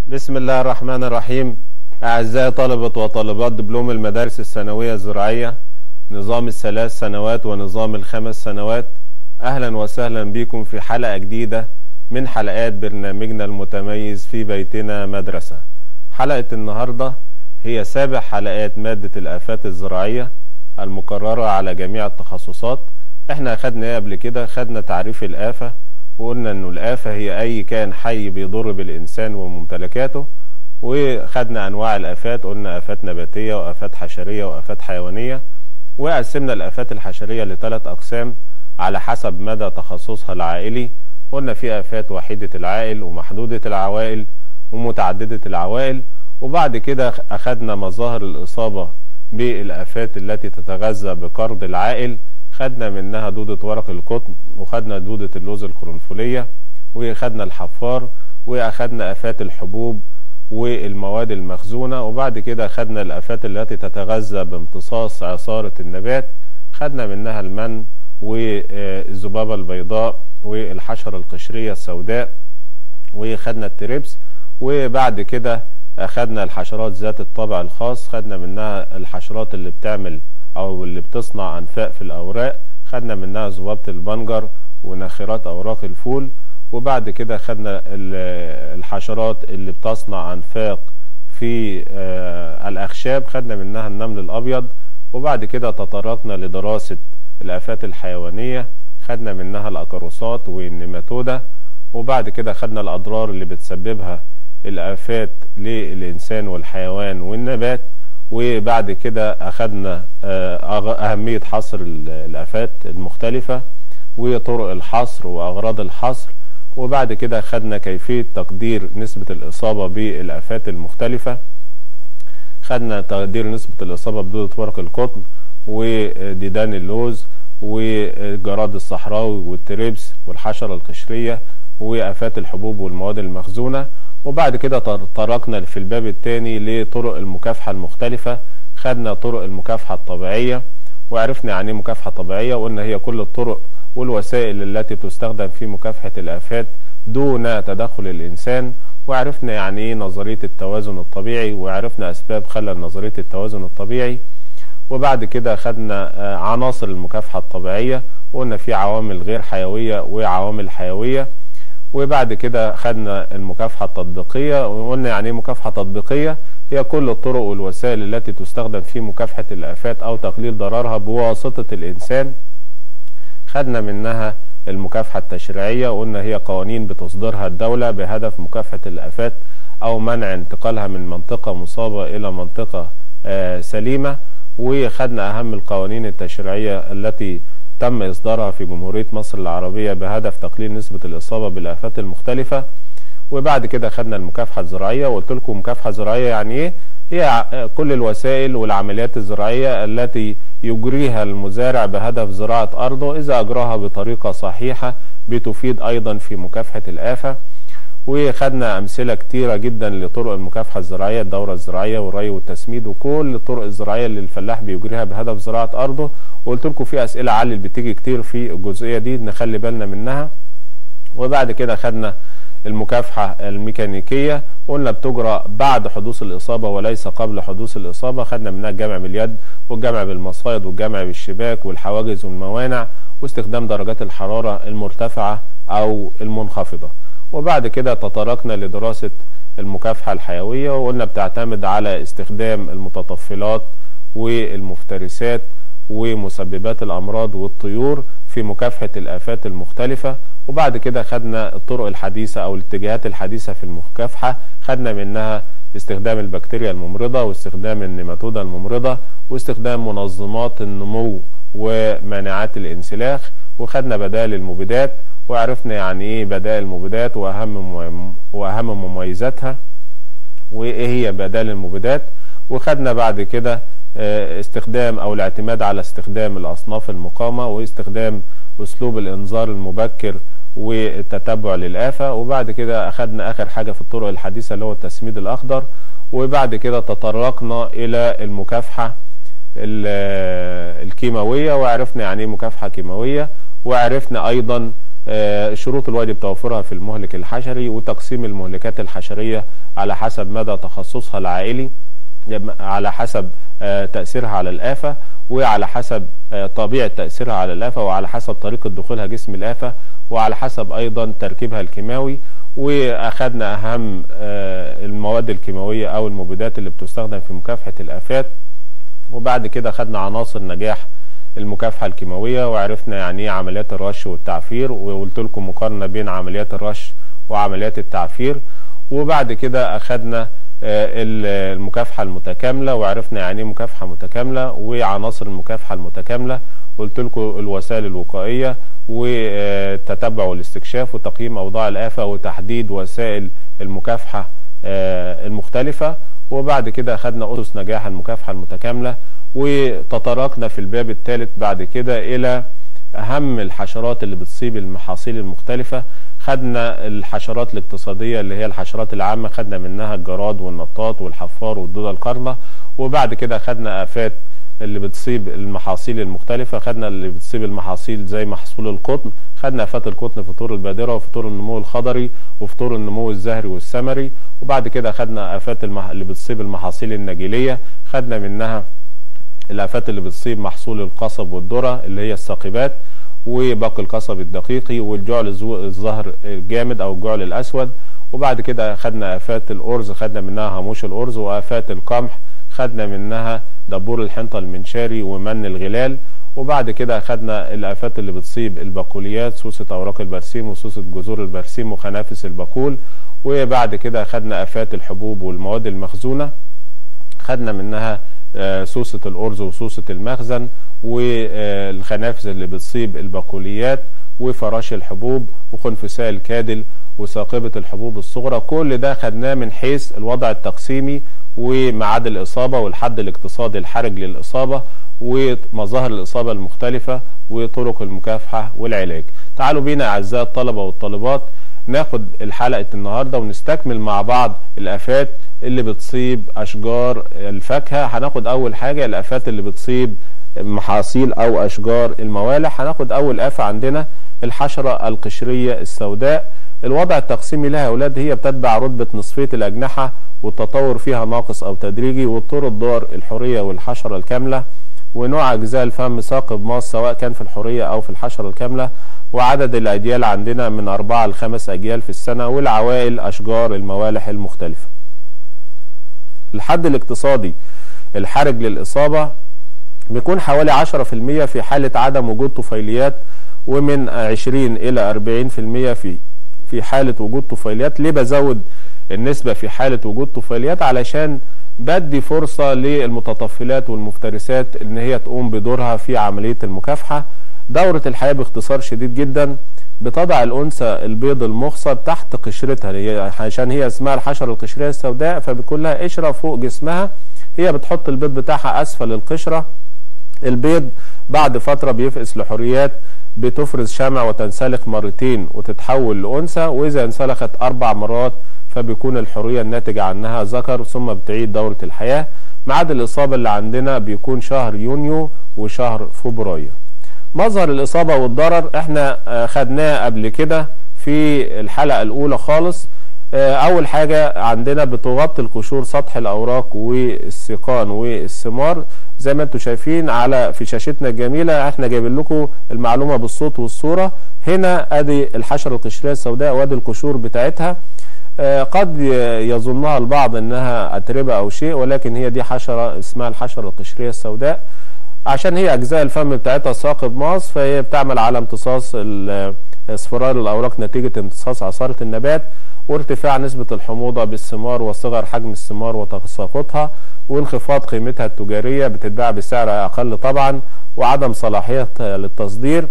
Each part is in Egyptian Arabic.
بسم الله الرحمن الرحيم أعزائي طلبة وطالبات دبلوم المدارس الثانوية الزراعية نظام الثلاث سنوات ونظام الخمس سنوات أهلا وسهلا بكم في حلقة جديدة من حلقات برنامجنا المتميز في بيتنا مدرسة حلقة النهاردة هي سابع حلقات مادة الآفات الزراعية المكررة على جميع التخصصات احنا أخدنا ايه قبل كده خدنا تعريف الآفة وقلنا انه الآفة هي أي كائن حي بيضر بالإنسان وممتلكاته وخدنا أنواع الآفات قلنا آفات نباتية وآفات حشرية وآفات حيوانية وقسمنا الآفات الحشرية لثلاث أقسام على حسب مدى تخصصها العائلي قلنا في آفات وحيدة العائل ومحدودة العوائل ومتعددة العوائل وبعد كده أخدنا مظاهر الإصابة بالآفات التي تتغذى بقرض العائل خدنا منها دودة ورق القطن وخدنا دودة اللوز القرنفلية وخدنا الحفار وأخدنا آفات الحبوب والمواد المخزونة وبعد كده خدنا الآفات التي تتغذى بامتصاص عصارة النبات خدنا منها المن والذبابة البيضاء والحشرة القشرية السوداء وخدنا التريبس وبعد كده أخدنا الحشرات ذات الطابع الخاص خدنا منها الحشرات اللي بتعمل أو اللي بتصنع أنفاق في الأوراق خدنا منها ذبابة البنجر وناخرات أوراق الفول وبعد كده خدنا الحشرات اللي بتصنع أنفاق في الأخشاب خدنا منها النمل الأبيض وبعد كده تطرقنا لدراسة الآفات الحيوانية خدنا منها الأكروسات والنيماتودا وبعد كده خدنا الأضرار اللي بتسببها الآفات للإنسان والحيوان والنبات وبعد كده أخدنا أهمية حصر الآفات المختلفة وطرق الحصر وأغراض الحصر وبعد كده خدنا كيفية تقدير نسبة الإصابة بالآفات المختلفة خدنا تقدير نسبة الإصابة بدودة ورق القطن وديدان اللوز والجراد الصحراوي والتريبس والحشرة القشرية وآفات الحبوب والمواد المخزونة وبعد كده تطرقنا في الباب الثاني لطرق المكافحة المختلفة خدنا طرق المكافحة الطبيعية وعرفنا يعني ايه مكافحة طبيعية وقلنا هي كل الطرق والوسائل التي تستخدم في مكافحة الآفات دون تدخل الإنسان وعرفنا يعني ايه نظرية التوازن الطبيعي وعرفنا أسباب خلل نظرية التوازن الطبيعي وبعد كده خدنا عناصر المكافحة الطبيعية وقلنا في عوامل غير حيوية وعوامل حيوية وبعد كده خدنا المكافحة التطبيقية وقلنا يعني ايه مكافحة تطبيقية هي كل الطرق والوسائل التي تستخدم في مكافحة الآفات أو تقليل ضررها بواسطة الإنسان خدنا منها المكافحة التشريعية وقلنا هي قوانين بتصدرها الدولة بهدف مكافحة الآفات أو منع انتقالها من منطقة مصابة إلى منطقة آه سليمة وخدنا أهم القوانين التشريعية التي تم إصدارها في جمهورية مصر العربية بهدف تقليل نسبة الإصابة بالآفات المختلفة وبعد كده خدنا المكافحة الزراعية وقلت لكم مكافحة زراعية يعني إيه؟ هي كل الوسائل والعمليات الزراعية التي يجريها المزارع بهدف زراعة أرضه إذا أجراها بطريقة صحيحة بتفيد أيضا في مكافحة الآفة وخدنا أمثلة كتيرة جدا لطرق المكافحة الزراعية الدورة الزراعية والري والتسميد وكل الطرق الزراعية اللي الفلاح بيجريها بهدف زراعة أرضه وقلت لكم في أسئلة علل بتيجي كتير في الجزئية دي نخلي بالنا منها وبعد كده خدنا المكافحة الميكانيكية قلنا بتجرى بعد حدوث الإصابة وليس قبل حدوث الإصابة خدنا منها الجمع باليد والجمع بالمصايد والجمع بالشباك والحواجز والموانع واستخدام درجات الحرارة المرتفعة أو المنخفضة وبعد كده تطرقنا لدراسة المكافحة الحيوية وقلنا بتعتمد على استخدام المتطفلات والمفترسات ومسببات الأمراض والطيور في مكافحة الآفات المختلفة وبعد كده خدنا الطرق الحديثة أو الاتجاهات الحديثة في المكافحة خدنا منها استخدام البكتيريا الممرضة واستخدام النيماتودا الممرضة واستخدام منظمات النمو ومانعات الانسلاخ وخدنا بدائل المبيدات وعرفنا يعني ايه بدائل المبيدات واهم واهم مميزاتها وايه هي بدائل المبيدات وخدنا بعد كده استخدام او الاعتماد على استخدام الاصناف المقامة واستخدام اسلوب الانذار المبكر والتتبع للآفة وبعد كده أخدنا آخر حاجة في الطرق الحديثة اللي هو التسميد الأخضر وبعد كده تطرقنا إلى المكافحة الكيماوية وعرفنا يعني ايه مكافحة كيماوية وعرفنا أيضا آه، الشروط الواجب توفرها في المهلك الحشري وتقسيم المهلكات الحشرية على حسب مدى تخصصها العائلي يم- على حسب آه، تأثيرها على الآفة وعلى حسب آه، طبيعة تأثيرها على الآفة وعلى حسب طريقة دخولها جسم الآفة وعلى حسب أيضا تركيبها الكيماوي وأخذنا أهم آه، المواد الكيماوية أو المبيدات اللي بتستخدم في مكافحة الآفات وبعد كده خدنا عناصر نجاح المكافحة الكيماوية وعرفنا يعني ايه عمليات الرش والتعفير وقلت لكم مقارنة بين عمليات الرش وعمليات التعفير وبعد كده أخدنا آه، ال- المكافحة المتكاملة وعرفنا يعني ايه مكافحة متكاملة وعناصر المكافحة المتكاملة قلت لكم الوسائل الوقائية وتتبع والاستكشاف وتقييم أوضاع الآفة وتحديد وسائل المكافحة آه، المختلفة وبعد كده أخدنا أسس نجاح المكافحة المتكاملة وتطرقنا في الباب الثالث بعد كده إلى أهم الحشرات اللي بتصيب المحاصيل المختلفة خدنا الحشرات الاقتصادية اللي هي الحشرات العامة خدنا منها الجراد والنطاط والحفار والدودة القرنة وبعد كده خدنا آفات اللي بتصيب المحاصيل المختلفة خدنا اللي بتصيب المحاصيل زي محصول القطن خدنا آفات القطن في طور البادرة وفي طور النمو الخضري وفي طور النمو الزهري والثمري وبعد كده خدنا آفات المح... اللي بتصيب المحاصيل النجيلية خدنا منها الآفات اللي بتصيب محصول القصب والذرة اللي هي الساقبات وباقي القصب الدقيقي والجعل الزو- الزهر الجامد أو الجعل الأسود وبعد كده خدنا آفات الأرز خدنا منها هاموش الأرز وآفات القمح خدنا منها دبور الحنطة المنشاري ومن الغلال وبعد كده خدنا الآفات اللي بتصيب البقوليات سوسة أوراق البرسيم وسوسة جذور البرسيم وخنافس البقول وبعد كده خدنا آفات الحبوب والمواد المخزونة خدنا منها آه، سوسة الأرز وسوسة المخزن والخنافس اللي بتصيب البقوليات وفراش الحبوب وخنفساء الكادل وساقبة الحبوب الصغرى كل ده خدناه من حيث الوضع التقسيمي وميعاد الإصابة والحد الاقتصادي الحرج للإصابة ومظاهر الإصابة المختلفة وطرق المكافحة والعلاج تعالوا بينا أعزائي الطلبة والطالبات ناخد الحلقة النهاردة ونستكمل مع بعض الآفات اللي بتصيب أشجار الفاكهة هناخد أول حاجة الآفات اللي بتصيب محاصيل أو أشجار الموالح هناخد أول آفة عندنا الحشرة القشرية السوداء الوضع التقسيمي لها يا أولاد هي بتتبع رتبة نصفية الأجنحة والتطور فيها ناقص أو تدريجي والطور الدار الحورية والحشرة الكاملة ونوع أجزاء الفم ثاقب ماس سواء كان في الحورية أو في الحشرة الكاملة وعدد الأجيال عندنا من أربعة لخمس أجيال في السنة والعوائل أشجار الموالح المختلفة الحد الاقتصادي الحرج للإصابة بيكون حوالي 10% في حالة عدم وجود طفيليات ومن 20 إلى 40% في في حالة وجود طفيليات ليه بزود النسبة في حالة وجود طفيليات علشان بدي فرصة للمتطفلات والمفترسات ان هي تقوم بدورها في عملية المكافحة دورة الحياة باختصار شديد جدا بتضع الأنثى البيض المخصب تحت قشرتها هي- عشان هي اسمها الحشرة القشرية السوداء فبيكون لها قشرة فوق جسمها هي بتحط البيض بتاعها أسفل القشرة البيض بعد فترة بيفقس لحريات بتفرز شمع وتنسلخ مرتين وتتحول لأنثى وإذا انسلخت أربع مرات فبيكون الحرية الناتجة عنها ذكر ثم بتعيد دورة الحياة ميعاد الإصابة اللي عندنا بيكون شهر يونيو وشهر فبراير مظهر الإصابة والضرر احنا آه، خدناه قبل كده في الحلقة الأولى خالص آه، أول حاجة عندنا بتغطي القشور سطح الأوراق والسيقان والثمار زي ما انتم شايفين على في شاشتنا الجميلة احنا جايبين لكم المعلومة بالصوت والصورة هنا ادي الحشرة القشرية السوداء وادي القشور بتاعتها آه، قد ي- يظنها البعض انها اتربة او شيء ولكن هي دي حشرة اسمها الحشرة القشرية السوداء عشان هي اجزاء الفم بتاعتها ثاقب ماس فهي بتعمل على امتصاص ال- اصفرار الاوراق نتيجة امتصاص عصارة النبات وارتفاع نسبة الحموضة بالثمار وصغر حجم الثمار وتساقطها وانخفاض قيمتها التجارية بتتباع بسعر اقل طبعا وعدم صلاحية للتصدير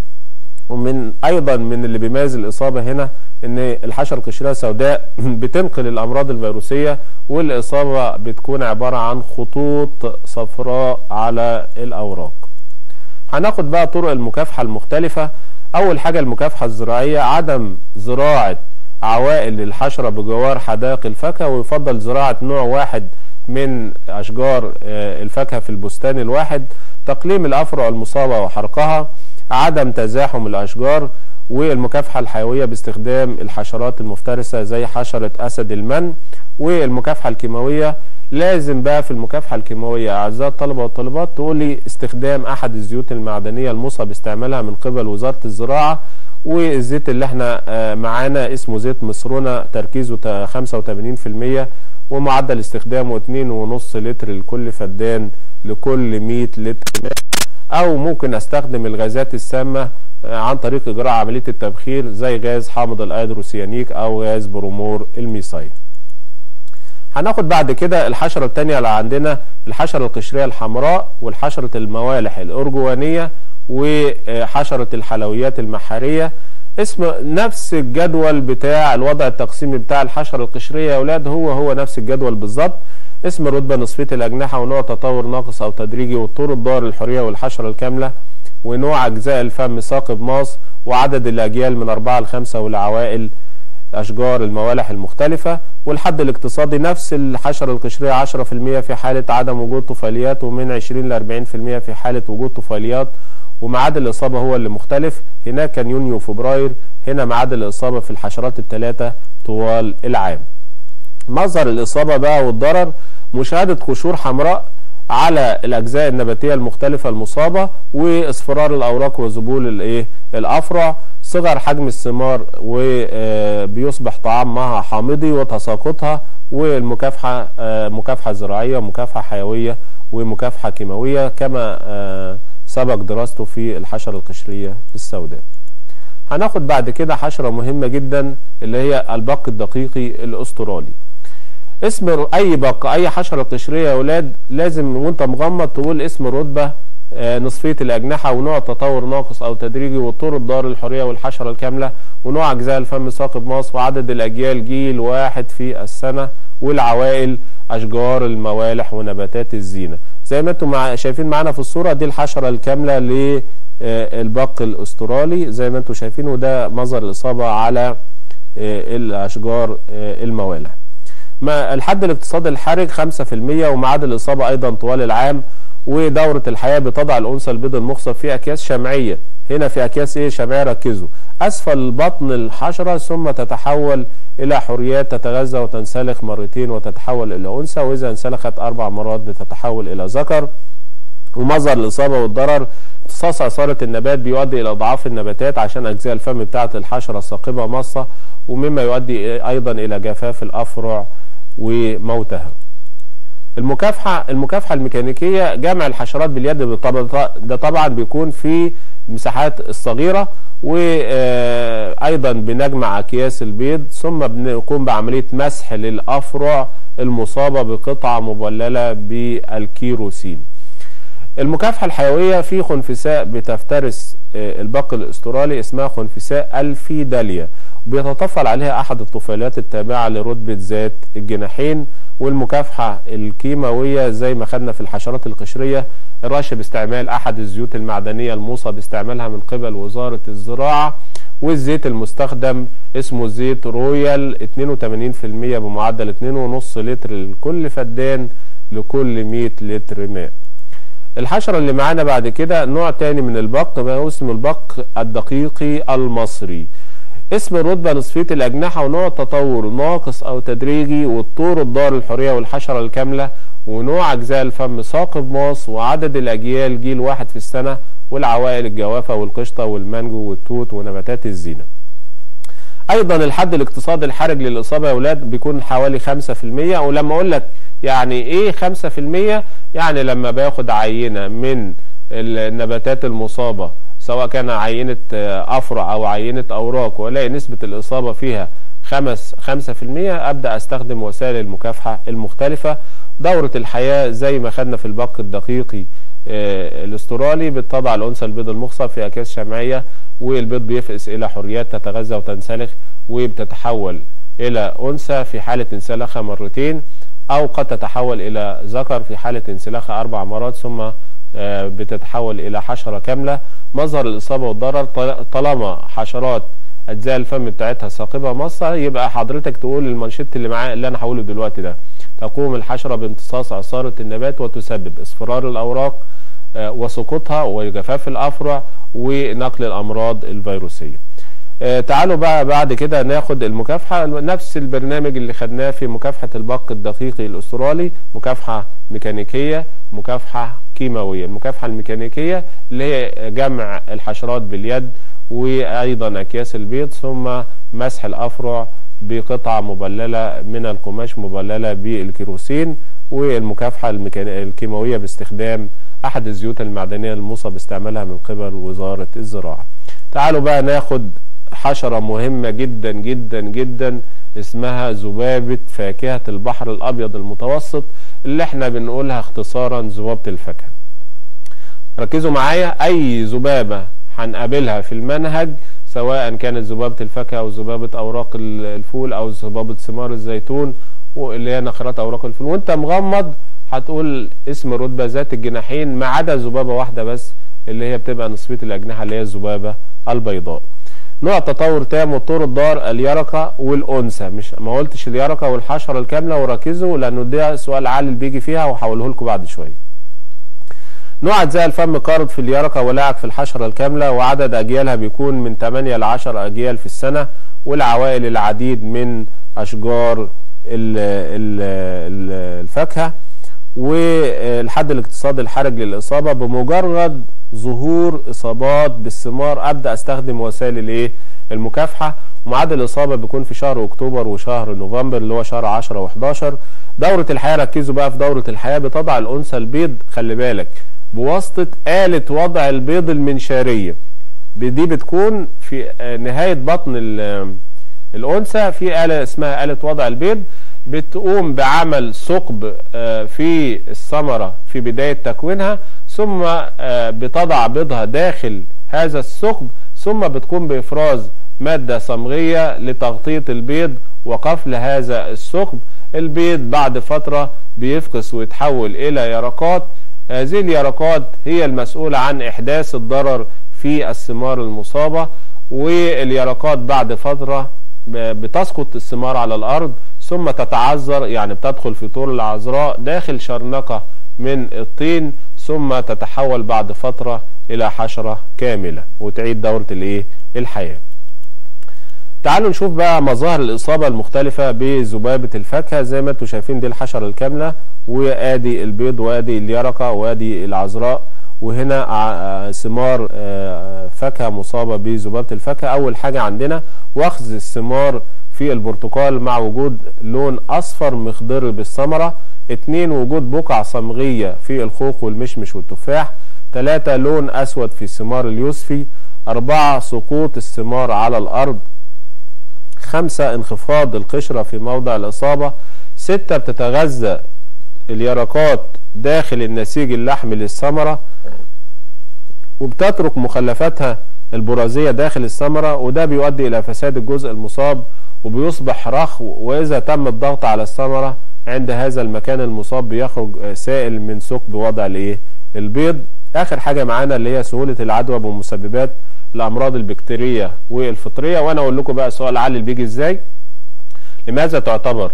ومن ايضا من اللي بيميز الاصابه هنا ان الحشره القشريه السوداء بتنقل الامراض الفيروسيه والاصابه بتكون عباره عن خطوط صفراء على الاوراق هناخد بقى طرق المكافحه المختلفه اول حاجه المكافحه الزراعيه عدم زراعه عوائل الحشره بجوار حدائق الفاكهه ويفضل زراعه نوع واحد من اشجار آه، الفاكهه في البستان الواحد تقليم الافرع المصابه وحرقها عدم تزاحم الاشجار والمكافحة الحيوية باستخدام الحشرات المفترسة زي حشرة أسد المن والمكافحة الكيماوية لازم بقى في المكافحة الكيماوية أعزائي الطلبة والطالبات تقول لي استخدام أحد الزيوت المعدنية الموصى باستعمالها من قبل وزارة الزراعة والزيت اللي احنا معانا اسمه زيت مصرونة تركيزه 85% ومعدل استخدامه 2.5 لتر لكل فدان لكل 100 لتر ماء او ممكن استخدم الغازات السامة عن طريق اجراء عملية التبخير زي غاز حامض الايدروسيانيك او غاز برومور الميثايل هناخد بعد كده الحشرة التانية اللي عندنا الحشرة القشرية الحمراء والحشرة الموالح الأرجوانية وحشرة الحلويات المحارية اسم نفس الجدول بتاع الوضع التقسيمي بتاع الحشرة القشرية يا أولاد هو هو نفس الجدول بالظبط اسم رتبة نصفية الأجنحة ونوع تطور ناقص أو تدريجي والطور الضار الحرية والحشرة الكاملة ونوع أجزاء الفم ثاقب ماص وعدد الأجيال من أربعة لخمسة والعوائل أشجار الموالح المختلفة والحد الاقتصادي نفس الحشرة القشرية 10% في حالة عدم وجود طفيليات ومن 20 ل 40% في حالة وجود طفيليات وميعاد الإصابة هو اللي مختلف هناك كان يونيو وفبراير هنا ميعاد الإصابة في الحشرات الثلاثة طوال العام مصدر الإصابة بقى والضرر مشاهدة قشور حمراء على الأجزاء النباتية المختلفة المصابة واصفرار الأوراق وذبول الإيه الأفرع صغر حجم الثمار وبيصبح طعام معها حامضي وتساقطها والمكافحة مكافحة زراعية ومكافحة حيوية ومكافحة كيماوية كما سبق دراسته في الحشرة القشرية السوداء هناخد بعد كده حشرة مهمة جدا اللي هي البق الدقيقي الأسترالي اسم اي بق اي حشرة قشرية يا ولاد لازم وانت مغمض تقول اسم الرتبة نصفية الأجنحة ونوع تطور ناقص أو تدريجي والطور الضار الحرية والحشرة الكاملة ونوع أجزاء الفم ثاقب ماص وعدد الأجيال جيل واحد في السنة والعوائل أشجار الموالح ونباتات الزينة زي ما انتم مع شايفين معانا في الصورة دي الحشرة الكاملة للبق الأسترالي زي ما انتم شايفين وده مظهر الإصابة على الأشجار الموالح ما الحد الاقتصادي الحرج 5% وميعاد الإصابة أيضا طوال العام ودورة الحياة بتضع الأنثى البيض المخصب في أكياس شمعية هنا في أكياس إيه شمعية ركزوا أسفل بطن الحشرة ثم تتحول إلى حريات تتغذى وتنسلخ مرتين وتتحول إلى أنثى وإذا انسلخت أربع مرات بتتحول إلى ذكر ومظهر الإصابة والضرر امتصاص عصارة النبات بيؤدي إلى إضعاف النباتات عشان أجزاء الفم بتاعة الحشرة الثاقبة مصة ومما يؤدي أيضا إلى جفاف الأفرع وموتها المكافحة المكافحة الميكانيكية جمع الحشرات باليد ده طبعا بيكون في المساحات الصغيرة وأيضا بنجمع أكياس البيض ثم بنقوم بعملية مسح للأفرع المصابة بقطعة مبللة بالكيروسين المكافحة الحيوية في خنفساء بتفترس البق الاسترالي اسمها خنفساء الفيداليا بيتطفل عليها أحد الطفيليات التابعة لرتبة ذات الجناحين والمكافحة الكيماوية زي ما خدنا في الحشرات القشرية الرش باستعمال أحد الزيوت المعدنية الموصى باستعمالها من قبل وزارة الزراعة والزيت المستخدم اسمه زيت رويال 82% بمعدل 2.5 لتر لكل فدان لكل 100 لتر ماء الحشرة اللي معانا بعد كده نوع تاني من البق ما اسمه البق الدقيقي المصري اسم الرتبة نصفية الأجنحة ونوع التطور ناقص أو تدريجي والطور الضار الحرية والحشرة الكاملة ونوع أجزاء الفم ثاقب ماص وعدد الأجيال جيل واحد في السنة والعوائل الجوافة والقشطة والمانجو والتوت ونباتات الزينة أيضا الحد الاقتصادي الحرج للإصابة يا أولاد بيكون حوالي 5% ولما أقول لك يعني إيه 5% يعني لما باخد عينة من النباتات المصابة سواء كان عينة أفرع أو عينة أوراق والاقي نسبة الإصابة فيها خمس خمسة في المية أبدأ أستخدم وسائل المكافحة المختلفة دورة الحياة زي ما خدنا في البق الدقيقي الاسترالي بتضع الأنثى البيض المخصب في أكياس شمعية والبيض بيفقس إلى حريات تتغذى وتنسلخ وبتتحول إلى أنثى في حالة انسلاخها مرتين أو قد تتحول إلى ذكر في حالة انسلاخها أربع مرات ثم بتتحول إلى حشرة كاملة مظهر الإصابة والضرر طالما حشرات أجزاء الفم بتاعتها ثاقبة مصة يبقى حضرتك تقول المانشيت اللي معاه اللي أنا هقوله دلوقتي ده تقوم الحشرة بامتصاص عصارة النبات وتسبب اصفرار الأوراق وسقوطها وجفاف الأفرع ونقل الأمراض الفيروسية آه، تعالوا بقى بعد كده ناخد المكافحة نفس البرنامج اللي خدناه في مكافحة البق الدقيقي الأسترالي مكافحة ميكانيكية مكافحة كيماوية المكافحة الميكانيكية اللي هي جمع الحشرات باليد وأيضا أكياس البيض ثم مسح الأفرع بقطعة مبللة من القماش مبللة بالكيروسين والمكافحة الميكان- الكيماوية باستخدام أحد الزيوت المعدنية الموصى باستعمالها من قبل وزارة الزراعة تعالوا بقى ناخد حشرة مهمة جدا جدا جدا اسمها ذبابة فاكهة البحر الأبيض المتوسط اللي احنا بنقولها اختصارا ذبابة الفاكهة ركزوا معايا أي ذبابة هنقابلها في المنهج سواء كانت ذبابة الفاكهة أو ذبابة أوراق ال- الفول أو ذبابة ثمار الزيتون واللي هي نخرات أوراق الفول وأنت مغمض هتقول اسم الرتبة ذات الجناحين ما عدا ذبابة واحدة بس اللي هي بتبقى نصفية الأجنحة اللي هي الذبابة البيضاء نوع تطور تام والطور الدار اليرقة والأنثى مش ما قلتش اليرقة والحشرة الكاملة وركزوا لأنه ده سؤال عالي اللي بيجي فيها وهقوله لكم بعد شوية نوع أجزاء الفم قارض في اليرقة ولاعق في الحشرة الكاملة وعدد أجيالها بيكون من 8 ل 10 أجيال في السنة والعوائل العديد من أشجار ال- ال- ال- الفاكهة والحد الاقتصادي الحرج للإصابة بمجرد ظهور إصابات بالثمار أبدأ أستخدم وسائل الإيه المكافحة وميعاد الإصابة بيكون في شهر أكتوبر وشهر نوفمبر اللي هو شهر 10 و11 دورة الحياة ركزوا بقى في دورة الحياة بتضع الأنثى البيض خلي بالك بواسطة آلة وضع البيض المنشارية دي بتكون في آه، نهاية بطن ال- الأنثى في آلة اسمها آلة وضع البيض بتقوم بعمل ثقب آه، في الثمرة في بداية تكوينها ثم آه، بتضع بيضها داخل هذا الثقب ثم بتقوم بإفراز مادة صمغية لتغطية البيض وقفل هذا الثقب البيض بعد فترة بيفقس ويتحول إلى يرقات هذه اليرقات هي المسؤولة عن إحداث الضرر في الثمار المصابة واليرقات بعد فترة ب- بتسقط الثمار على الأرض ثم تتعذر يعني بتدخل في طور العذراء داخل شرنقة من الطين ثم تتحول بعد فترة إلى حشرة كاملة وتعيد دورة الإيه؟ الحياة تعالوا نشوف بقى مظاهر الإصابة المختلفة بذبابة الفاكهة زي ما انتم شايفين دي الحشرة الكاملة وادي البيض وادي اليرقة وادي العذراء وهنا ع- ثمار آه، فاكهة مصابة بذبابة الفاكهة أول حاجة عندنا وخز الثمار في البرتقال مع وجود لون أصفر مخضر بالثمرة اتنين وجود بقع صمغية في الخوخ والمشمش والتفاح تلاتة لون أسود في ثمار اليوسفي أربعة سقوط الثمار على الأرض خمسة انخفاض القشرة في موضع الإصابة ستة بتتغذى اليرقات داخل النسيج اللحمي للثمرة وبتترك مخلفاتها البرازية داخل الثمرة وده بيؤدي إلى فساد الجزء المصاب وبيصبح رخو وإذا تم الضغط على الثمرة عند هذا المكان المصاب بيخرج آه، سائل من ثقب وضع الإيه البيض آخر حاجة معانا اللي هي سهولة العدوى بمسببات الأمراض البكتيرية والفطرية وأنا أقول لكم بقى سؤال عالي اللي بيجي إزاي لماذا تعتبر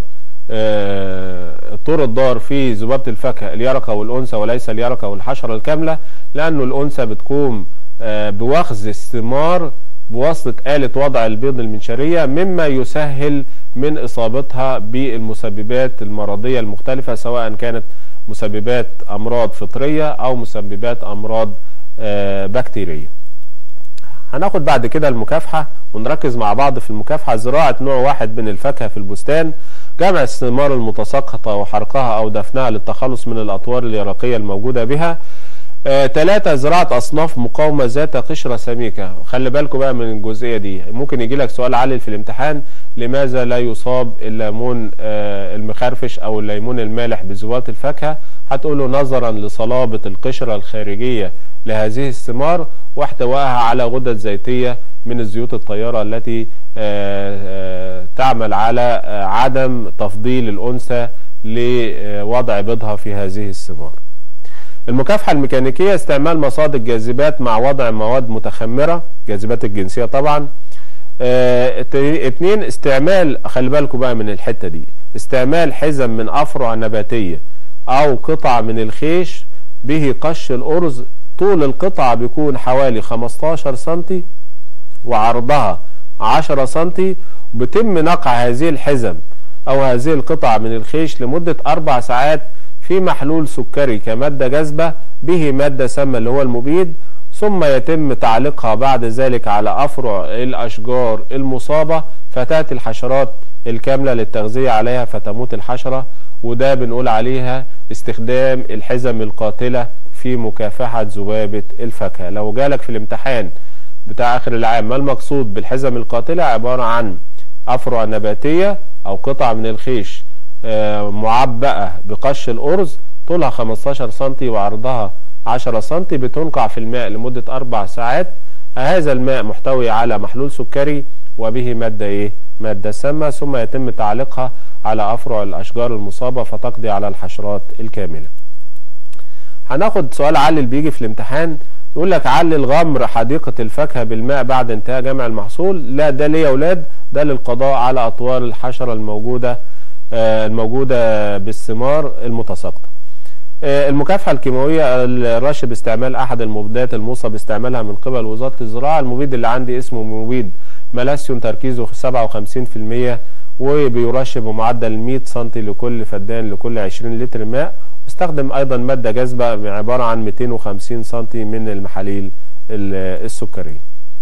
آه، الطور الضار في ذبابة الفاكهة اليرقة والأنثى وليس اليرقة والحشرة الكاملة لأنه الأنثى بتقوم آه، بوخز الثمار بواسطة آلة وضع البيض المنشارية مما يسهل من إصابتها بالمسببات المرضية المختلفة سواء كانت مسببات أمراض فطرية أو مسببات أمراض آه، بكتيرية هناخد بعد كده المكافحة ونركز مع بعض في المكافحة زراعة نوع واحد من الفاكهة في البستان جمع الثمار المتساقطة وحرقها أو دفنها للتخلص من الأطوار اليرقية الموجودة بها ثلاثة زراعة أصناف مقاومة ذات قشرة سميكة خلي بالكم بقى من الجزئية دي ممكن يجي لك سؤال عالي في الامتحان لماذا لا يصاب الليمون آه، المخرفش أو الليمون المالح بذبابة الفاكهة هتقوله نظرا لصلابة القشرة الخارجية لهذه الثمار واحتوائها على غدد زيتية من الزيوت الطيارة التي آه، آه، تعمل على آه، عدم تفضيل الأنثى لوضع بيضها في هذه الثمار المكافحة الميكانيكية استعمال مصادر جاذبات مع وضع مواد متخمرة جاذبات الجنسية طبعا آه، ات- اتنين استعمال خلي بالكم بقى من الحتة دي استعمال حزم من أفرع نباتية أو قطع من الخيش به قش الأرز طول القطعة بيكون حوالي 15 سنتي وعرضها 10 سنتي بتم نقع هذه الحزم او هذه القطع من الخيش لمدة اربع ساعات في محلول سكري كمادة جاذبة به مادة سامة اللي هو المبيد ثم يتم تعليقها بعد ذلك على افرع الاشجار المصابة فتأتي الحشرات الكاملة للتغذية عليها فتموت الحشرة وده بنقول عليها استخدام الحزم القاتلة في مكافحة ذبابة الفاكهة لو جالك في الامتحان بتاع اخر العام ما المقصود بالحزم القاتلة عبارة عن افرع نباتية او قطع من الخيش معبأة بقش الارز طولها 15 سنتي وعرضها 10 سنتي بتنقع في الماء لمدة اربع ساعات هذا الماء محتوي على محلول سكري وبه مادة ايه مادة سامة ثم يتم تعليقها على افرع الاشجار المصابة فتقضي على الحشرات الكاملة هناخد سؤال علل بيجي في الامتحان يقول لك علل غمر حديقة الفاكهة بالماء بعد انتهاء جمع المحصول لا ده ليه يا اولاد ده للقضاء على اطوار الحشرة الموجودة آه الموجودة بالثمار المتساقطة آه المكافحة الكيماوية الرش باستعمال احد المبيدات الموصى باستعمالها من قبل وزارة الزراعة المبيد اللي عندي اسمه مبيد ملاسيون تركيزه 57% وبيرش بمعدل 100 سم لكل فدان لكل 20 لتر ماء استخدم ايضا مادة جاذبة عبارة عن 250 سم من المحاليل السكرية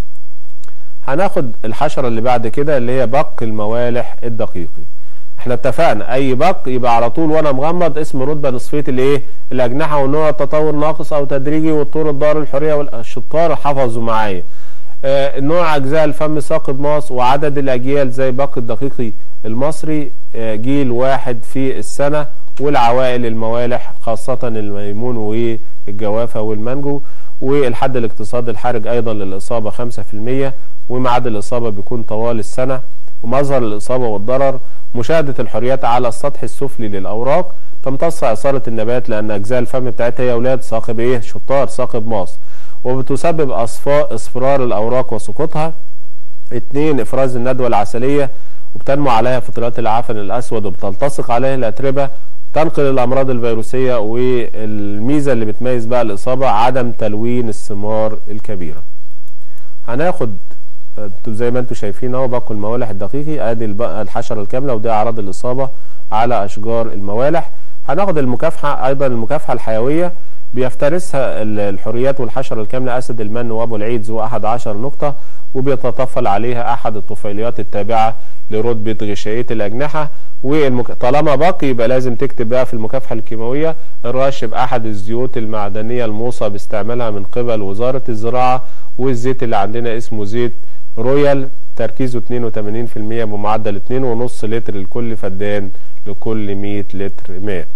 هناخد الحشرة اللي بعد كده اللي هي بق الموالح الدقيقي احنا اتفقنا اي بق يبقى على طول وانا مغمض اسم رتبة نصفية الايه الاجنحة ونوع التطور ناقص او تدريجي والطور الدار الحرية والشطار حفظوا معايا اه نوع اجزاء الفم ساقط ماس وعدد الاجيال زي بق الدقيقي المصري اه جيل واحد في السنة والعوائل الموالح خاصة الميمون والجوافة والمانجو والحد الاقتصادي الحرج ايضا للاصابة 5% وميعاد الاصابة بيكون طوال السنة ومظهر الاصابة والضرر مشاهدة الحريات على السطح السفلي للاوراق تمتص عصارة النبات لان اجزاء الفم بتاعتها يا اولاد ثاقب ايه شطار ثاقب ماس وبتسبب اصفاء اصفرار الاوراق وسقوطها اتنين افراز الندوة العسلية وبتنمو عليها فطريات العفن الاسود وبتلتصق عليها الاتربة تنقل الامراض الفيروسيه والميزه اللي بتميز بقى الاصابه عدم تلوين الثمار الكبيره هناخد زي ما انتم شايفين اهو باقي الموالح الدقيقي ادي الحشره الكامله ودي اعراض الاصابه على اشجار الموالح هناخد المكافحه ايضا المكافحه الحيويه بيفترسها الحريات والحشره الكامله اسد المن وابو العيد ذو 11 نقطه وبيتطفل عليها احد الطفيليات التابعه لرتبه غشائيه الاجنحه وطالما باقي يبقى لازم تكتب بقى في المكافحه الكيماويه الرش باحد الزيوت المعدنيه الموصى باستعمالها من قبل وزاره الزراعه والزيت اللي عندنا اسمه زيت رويال تركيزه 82% بمعدل 2.5 لتر لكل فدان لكل 100 لتر ماء.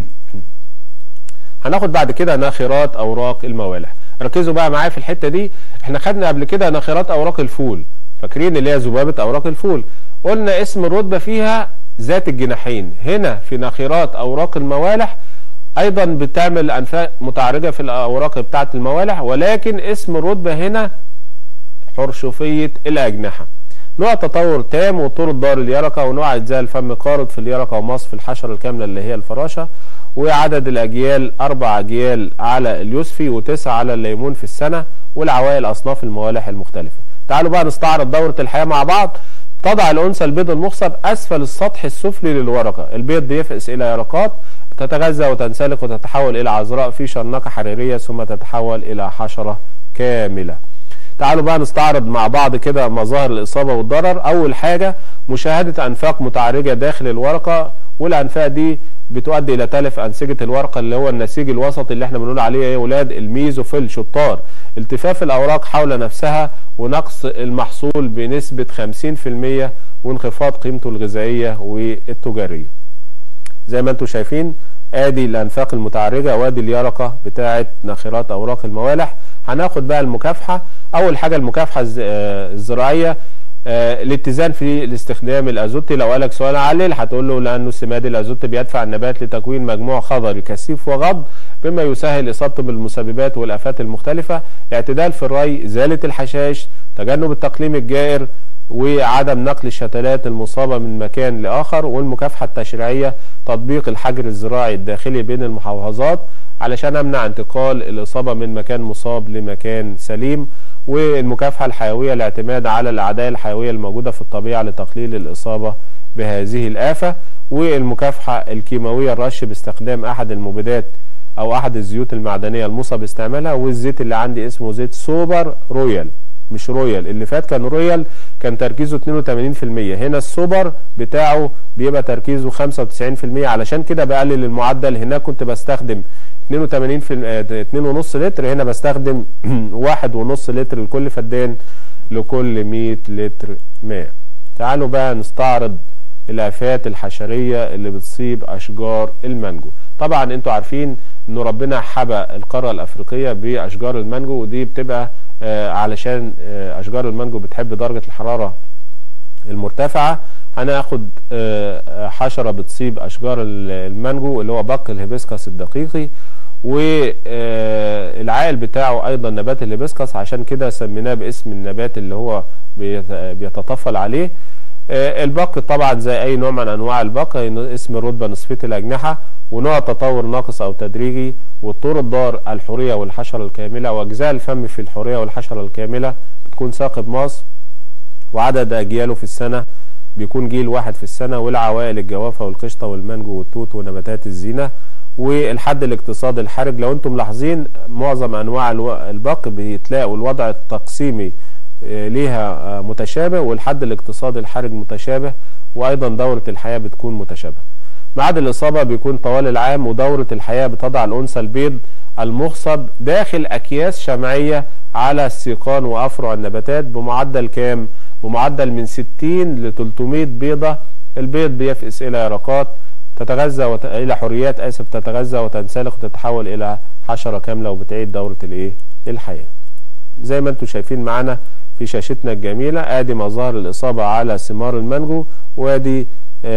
هناخد بعد كده ناخرات اوراق الموالح. ركزوا بقى معايا في الحته دي احنا خدنا قبل كده ناخرات اوراق الفول فاكرين اللي هي ذبابه اوراق الفول قلنا اسم الرتبه فيها ذات الجناحين هنا في ناخرات اوراق الموالح ايضا بتعمل انفاق متعرجه في الاوراق بتاعه الموالح ولكن اسم الرتبه هنا حرشفيه الاجنحه نوع تطور تام وطول الدار اليرقه ونوع اجزاء الفم قارض في اليرقه ومصف الحشره الكامله اللي هي الفراشه وعدد الاجيال اربع اجيال على اليوسفي وتسعه على الليمون في السنه والعوائل اصناف الموالح المختلفه تعالوا بقى نستعرض دوره الحياه مع بعض تضع الأنثى البيض المخصب أسفل السطح السفلي للورقة البيض بيفقس إلى يرقات تتغذى وتنسلق وتتحول إلى عذراء في شرنقة حريرية ثم تتحول إلى حشرة كاملة تعالوا بقى نستعرض مع بعض كده مظاهر الإصابة والضرر أول حاجة مشاهدة أنفاق متعرجة داخل الورقة والأنفاق دي بتؤدي الى تلف انسجه الورقه اللي هو النسيج الوسطي اللي احنا بنقول عليه يا اولاد الميزوفيل شطار التفاف الاوراق حول نفسها ونقص المحصول بنسبه 50% وانخفاض قيمته الغذائيه والتجاريه زي ما انتم شايفين ادي الانفاق المتعرجه وادي اليرقه بتاعه ناخرات اوراق الموالح هناخد بقى المكافحه اول حاجه المكافحه الزراعيه آه الاتزان في الاستخدام الازوتي لو قالك سؤال علل هتقول له لانه السماد الازوتي بيدفع النبات لتكوين مجموع خضري كثيف وغض بما يسهل اصابته بالمسببات والافات المختلفه اعتدال في الري ازاله الحشائش تجنب التقليم الجائر وعدم نقل الشتلات المصابة من مكان لآخر والمكافحة التشريعية تطبيق الحجر الزراعي الداخلي بين المحافظات علشان أمنع انتقال الإصابة من مكان مصاب لمكان سليم والمكافحة الحيوية الاعتماد على الأعداء الحيوية الموجودة في الطبيعة لتقليل الإصابة بهذه الآفة والمكافحة الكيماوية الرش باستخدام أحد المبيدات أو أحد الزيوت المعدنية الموصى باستعمالها والزيت اللي عندي اسمه زيت سوبر رويال مش رويال اللي فات كان رويال كان تركيزه 82% هنا السوبر بتاعه بيبقى تركيزه 95% علشان كده بقلل المعدل هناك كنت بستخدم 82 في 2.5 لتر هنا بستخدم 1.5 لتر لكل فدان لكل 100 لتر ماء تعالوا بقى نستعرض الافات الحشريه اللي بتصيب اشجار المانجو طبعا انتوا عارفين انه ربنا حبى القاره الافريقيه باشجار المانجو ودي بتبقى آه علشان آه اشجار المانجو بتحب درجه الحراره المرتفعه هناخد آه حشره بتصيب اشجار المانجو اللي هو بق الهيبسكس الدقيقي والعائل بتاعه ايضا نبات الهيبسكس عشان كده سميناه باسم النبات اللي هو بيتطفل عليه البق طبعا زي اي نوع من انواع البق اسم الرتبه نصفيه الاجنحه ونوع تطور ناقص او تدريجي والطور الضار الحوريه والحشره الكامله واجزاء الفم في الحوريه والحشره الكامله بتكون ثاقب ماص وعدد اجياله في السنه بيكون جيل واحد في السنه والعوائل الجوافه والقشطه والمانجو والتوت ونباتات الزينه والحد الاقتصادي الحرج لو انتم ملاحظين معظم انواع البق بتلاقوا الوضع التقسيمي ليها متشابه والحد الاقتصادي الحرج متشابه وايضا دورة الحياة بتكون متشابهة ميعاد الاصابة بيكون طوال العام ودورة الحياة بتضع الانثى البيض المخصب داخل اكياس شمعية على السيقان وافرع النباتات بمعدل كام بمعدل من 60 ل 300 بيضة البيض بيفقس الى يرقات تتغذى وت... الى حريات اسف تتغذى وتنسلخ وتتحول الى حشرة كاملة وبتعيد دورة الايه الحياة زي ما انتم شايفين معانا في شاشتنا الجميلة ادي مظاهر الاصابة على ثمار المانجو وادي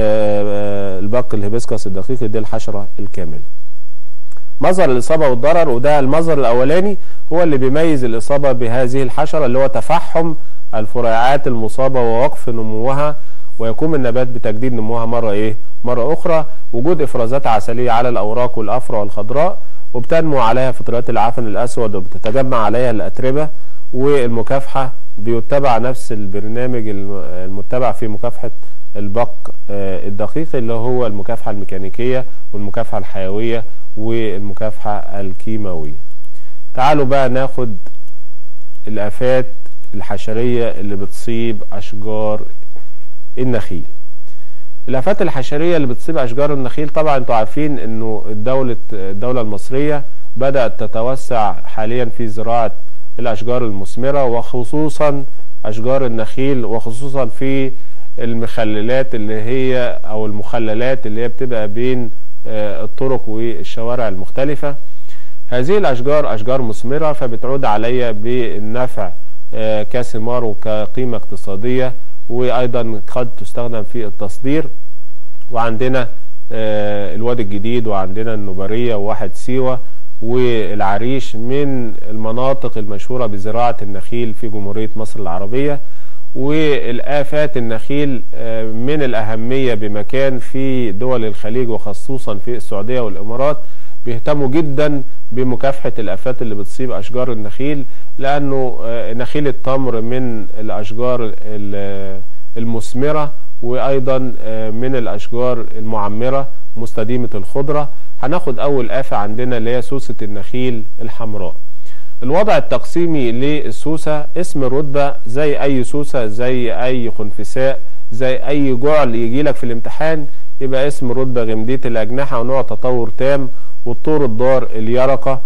البق الهيبسكس الدقيقي دي الحشرة الكاملة مظهر الاصابة والضرر وده المظهر الاولاني هو اللي بيميز الاصابة بهذه الحشرة اللي هو تفحم الفريعات المصابة ووقف نموها ويقوم النبات بتجديد نموها مرة ايه مرة اخرى وجود افرازات عسلية على الاوراق والافرع الخضراء وبتنمو عليها فطريات العفن الاسود وبتتجمع عليها الاتربة والمكافحة بيتبع نفس البرنامج المتبع في مكافحة البق الدقيق اللي هو المكافحة الميكانيكية والمكافحة الحيوية والمكافحة الكيماوية تعالوا بقى ناخد الآفات الحشرية اللي بتصيب أشجار النخيل الآفات الحشرية اللي بتصيب أشجار النخيل طبعا انتوا عارفين انه الدولة الدولة المصرية بدأت تتوسع حاليا في زراعة الأشجار المثمرة وخصوصا أشجار النخيل وخصوصا في المخللات اللي هي أو المخللات اللي هي بتبقى بين الطرق والشوارع المختلفة هذه الأشجار أشجار مثمرة فبتعود عليا بالنفع كثمار وكقيمة اقتصادية وأيضا قد تستخدم في التصدير وعندنا الوادي الجديد وعندنا النوبرية وواحد سيوة والعريش من المناطق المشهورة بزراعة النخيل في جمهورية مصر العربية والآفات النخيل من الأهمية بمكان في دول الخليج وخصوصا في السعودية والإمارات بيهتموا جدا بمكافحة الآفات اللي بتصيب أشجار النخيل لأنه نخيل التمر من الأشجار المثمرة وأيضا من الأشجار المعمرة مستديمة الخضرة هناخد أول آفة عندنا اللي هي سوسة النخيل الحمراء الوضع التقسيمي للسوسة اسم الرتبة زي أي سوسة زي أي خنفساء زي أي جعل يجي لك في الامتحان يبقى اسم الرتبة غمدية الأجنحة ونوع تطور تام والطور الضار اليرقة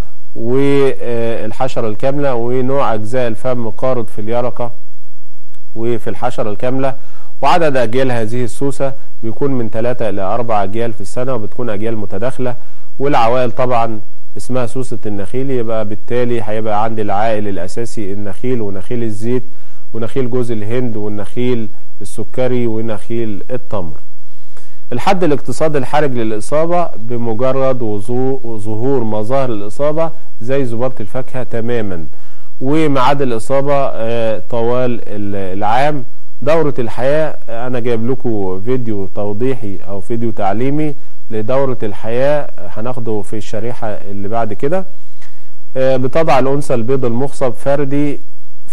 والحشرة الكاملة ونوع أجزاء الفم قارض في اليرقة وفي الحشرة الكاملة وعدد أجيال هذه السوسة بيكون من 3 إلى 4 أجيال في السنة وبتكون أجيال متداخلة والعوائل طبعا اسمها سوسة النخيل يبقى بالتالي هيبقى عندي العائل الأساسي النخيل ونخيل الزيت ونخيل جوز الهند والنخيل السكري ونخيل التمر الحد الاقتصادي الحرج للإصابة بمجرد ظهور مظاهر الإصابة زي ذبابة الفاكهة تماما وميعاد الإصابة طوال العام دورة الحياة أنا جايب لكم فيديو توضيحي أو فيديو تعليمي لدورة الحياة هناخده في الشريحة اللي بعد كده بتضع الأنثى البيض المخصب فردي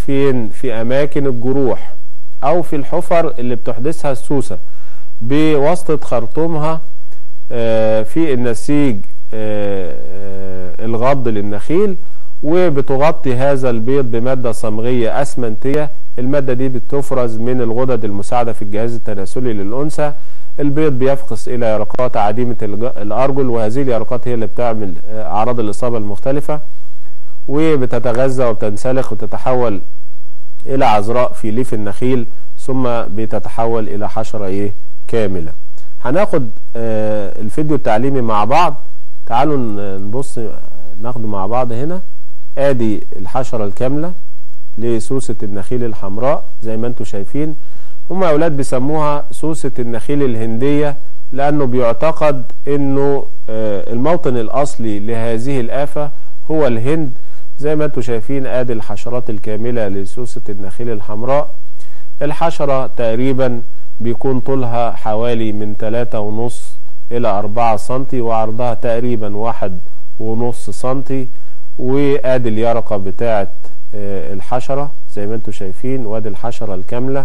فين في اماكن الجروح او في الحفر اللي بتحدثها السوسة بواسطة خرطومها آه، في النسيج آه، آه، الغض للنخيل وبتغطي هذا البيض بمادة صمغية أسمنتية المادة دي بتفرز من الغدد المساعدة في الجهاز التناسلي للأنثى البيض بيفقس إلى يرقات عديمة الأرجل وهذه اليرقات هي اللي بتعمل أعراض الإصابة المختلفة وبتتغذى وبتنسلخ وتتحول إلى عذراء في ليف النخيل ثم بتتحول إلى حشرة إيه كاملة هناخد الفيديو التعليمي مع بعض تعالوا نبص ناخده مع بعض هنا ادي الحشرة الكاملة لسوسة النخيل الحمراء زي ما انتم شايفين هم اولاد بيسموها سوسة النخيل الهندية لانه بيعتقد انه الموطن الاصلي لهذه الافة هو الهند زي ما انتم شايفين ادي الحشرات الكاملة لسوسة النخيل الحمراء الحشرة تقريبا بيكون طولها حوالي من تلاتة ونص الى اربعة سنتي وعرضها تقريبا واحد ونص سنتي وادي اليرقة بتاعة الحشرة زي ما انتم شايفين وادي الحشرة الكاملة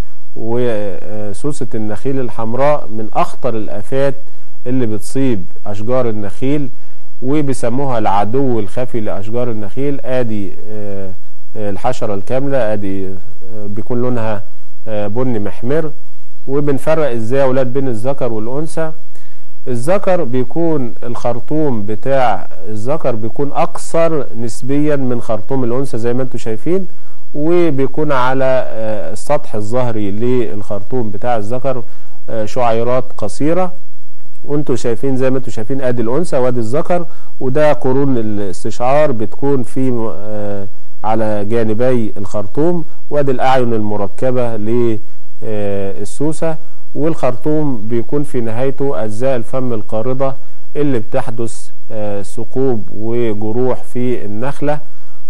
وسوسة النخيل الحمراء من اخطر الافات اللي بتصيب اشجار النخيل وبيسموها العدو الخفي لاشجار النخيل ادي الحشرة الكاملة ادي بيكون لونها بني محمر وبنفرق ازاي يا اولاد بين الذكر والانثى الذكر بيكون الخرطوم بتاع الذكر بيكون اقصر نسبيا من خرطوم الانثى زي ما انتم شايفين وبيكون على السطح الظهري للخرطوم بتاع الذكر شعيرات قصيره وانتم شايفين زي ما انتم شايفين ادي الانثى وادي الذكر وده قرون الاستشعار بتكون في على جانبي الخرطوم وادي الاعين المركبه للسوسه والخرطوم بيكون في نهايته أجزاء الفم القارضة اللي بتحدث ثقوب وجروح في النخلة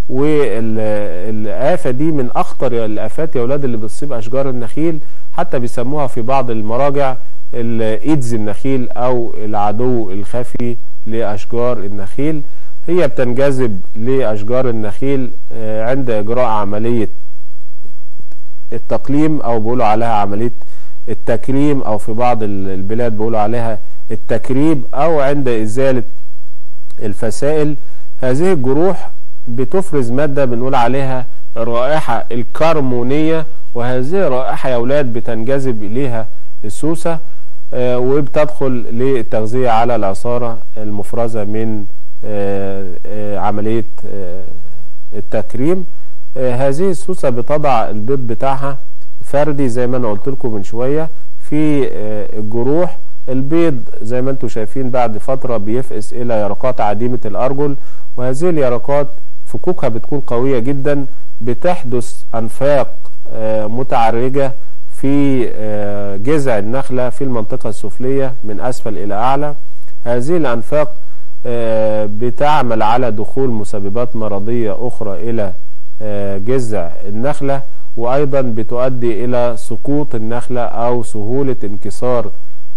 والآفة دي من أخطر الآفات يا أولاد اللي بتصيب أشجار النخيل حتى بيسموها في بعض المراجع إيدز النخيل أو العدو الخفي لأشجار النخيل هي بتنجذب لأشجار النخيل عند إجراء عملية التقليم أو بيقولوا عليها عملية التكريم او في بعض البلاد بيقولوا عليها التكريب او عند ازالة الفسائل هذه الجروح بتفرز مادة بنقول عليها الرائحة الكرمونية وهذه الرائحة يا اولاد بتنجذب اليها السوسة آه وبتدخل للتغذية على العصارة المفرزة من آه آه عملية التكريم هذه السوسة بتضع البيض بتاعها فردي زي ما انا قلت لكم من شويه في الجروح البيض زي ما انتم شايفين بعد فتره بيفقس الى يرقات عديمه الارجل وهذه اليرقات فكوكها بتكون قويه جدا بتحدث انفاق متعرجه في جذع النخله في المنطقه السفليه من اسفل الى اعلى هذه الانفاق بتعمل على دخول مسببات مرضيه اخرى الى جذع النخله وايضا بتؤدي الى سقوط النخلة او سهولة انكسار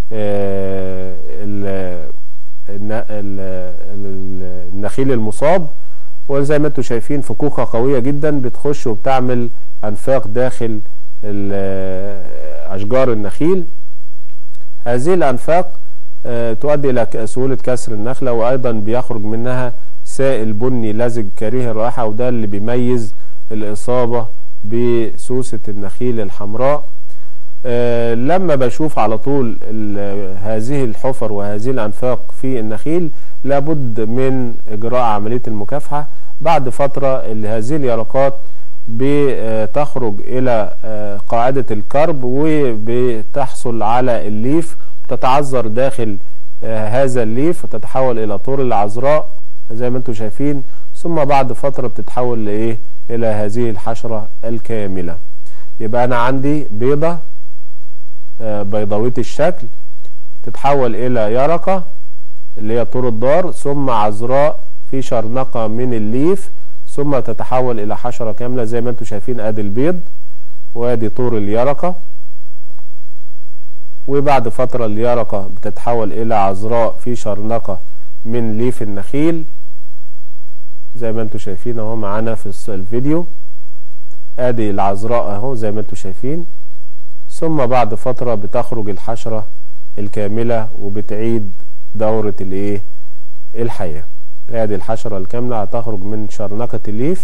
النخيل المصاب وزي ما انتم شايفين فكوكة قوية جدا بتخش وبتعمل انفاق داخل اشجار النخيل هذه الانفاق تؤدي الى سهولة كسر النخلة وايضا بيخرج منها سائل بني لزج كريه الرائحة وده اللي بيميز الاصابة بسوسة النخيل الحمراء أه لما بشوف على طول هذه الحفر وهذه الأنفاق في النخيل لابد من إجراء عملية المكافحة بعد فترة هذه اليرقات بتخرج إلى قاعدة الكرب وبتحصل على الليف تتعذر داخل هذا الليف وتتحول إلى طور العذراء زي ما انتم شايفين ثم بعد فترة بتتحول لإيه إلى هذه الحشرة الكاملة يبقى أنا عندي بيضة بيضاوية الشكل تتحول إلى يرقة اللي هي طور الدار ثم عذراء في شرنقة من الليف ثم تتحول إلى حشرة كاملة زي ما انتم شايفين ادي البيض وادي طور اليرقة وبعد فترة اليرقة بتتحول إلى عذراء في شرنقة من ليف النخيل زي ما انتم شايفين اهو معانا في الفيديو ادي العذراء اهو زي ما انتم شايفين ثم بعد فترة بتخرج الحشرة الكاملة وبتعيد دورة الايه الحياة ادي الحشرة الكاملة هتخرج من شرنقة الليف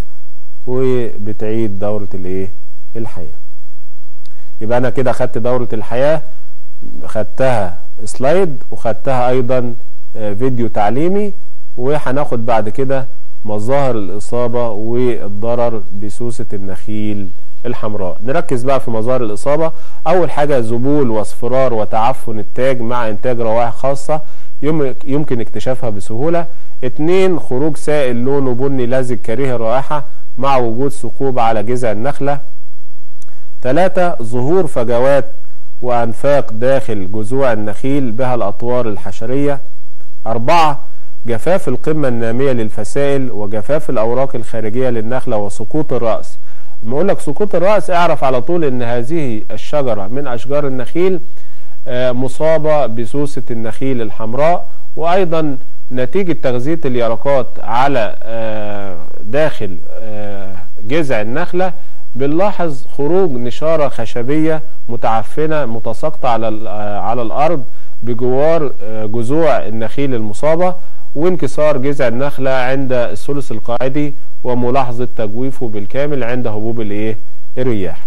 وبتعيد دورة الايه الحياة يبقى انا كده خدت دورة الحياة خدتها سلايد وخدتها ايضا فيديو تعليمي وهناخد بعد كده مظاهر الإصابة والضرر بسوسة النخيل الحمراء نركز بقى في مظاهر الإصابة أول حاجة ذبول واصفرار وتعفن التاج مع إنتاج روائح خاصة يمكن اكتشافها بسهولة اتنين خروج سائل لونه بني لزج كريه الرائحة مع وجود ثقوب على جذع النخلة ثلاثة ظهور فجوات وأنفاق داخل جذوع النخيل بها الأطوار الحشرية أربعة جفاف القمة النامية للفسائل وجفاف الأوراق الخارجية للنخلة وسقوط الرأس لما أقول لك سقوط الرأس اعرف على طول أن هذه الشجرة من أشجار النخيل مصابة بسوسة النخيل الحمراء وأيضا نتيجة تغذية اليرقات على داخل جذع النخلة بنلاحظ خروج نشارة خشبية متعفنة متساقطة على على الأرض بجوار جذوع النخيل المصابة وانكسار جذع النخلة عند الثلث القاعدي وملاحظة تجويفه بالكامل عند هبوب الايه الرياح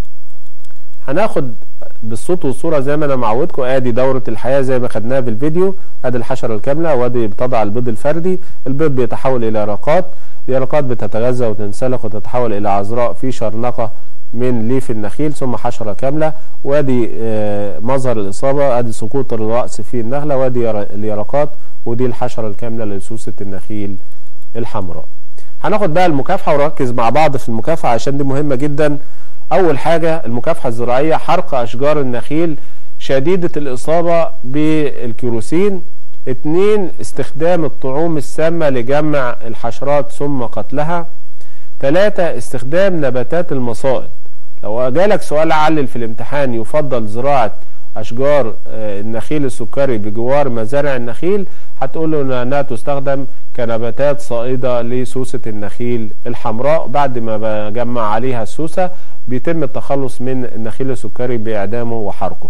هناخد بالصوت والصورة زي ما انا معودكم ادي دورة الحياة زي ما خدناها في الفيديو ادي الحشرة الكاملة وادي بتضع البيض الفردي البيض بيتحول الى يرقات اليرقات بتتغذى وتنسلخ وتتحول الى عذراء في شرنقة من ليف النخيل ثم حشرة كاملة وادي مظهر الإصابة ادي سقوط الرأس في النخلة وادي اليرقات ودي الحشرة الكاملة لسوسة النخيل الحمراء هناخد بقى المكافحة ونركز مع بعض في المكافحة عشان دي مهمة جدا أول حاجة المكافحة الزراعية حرق أشجار النخيل شديدة الإصابة بالكيروسين اتنين استخدام الطعوم السامة لجمع الحشرات ثم قتلها ثلاثة استخدام نباتات المصائد لو جالك سؤال علل في الامتحان يفضل زراعة أشجار النخيل السكري بجوار مزارع النخيل هتقول له انها تستخدم كنباتات صائدة لسوسة النخيل الحمراء بعد ما بجمع عليها السوسة بيتم التخلص من النخيل السكري بإعدامه وحرقه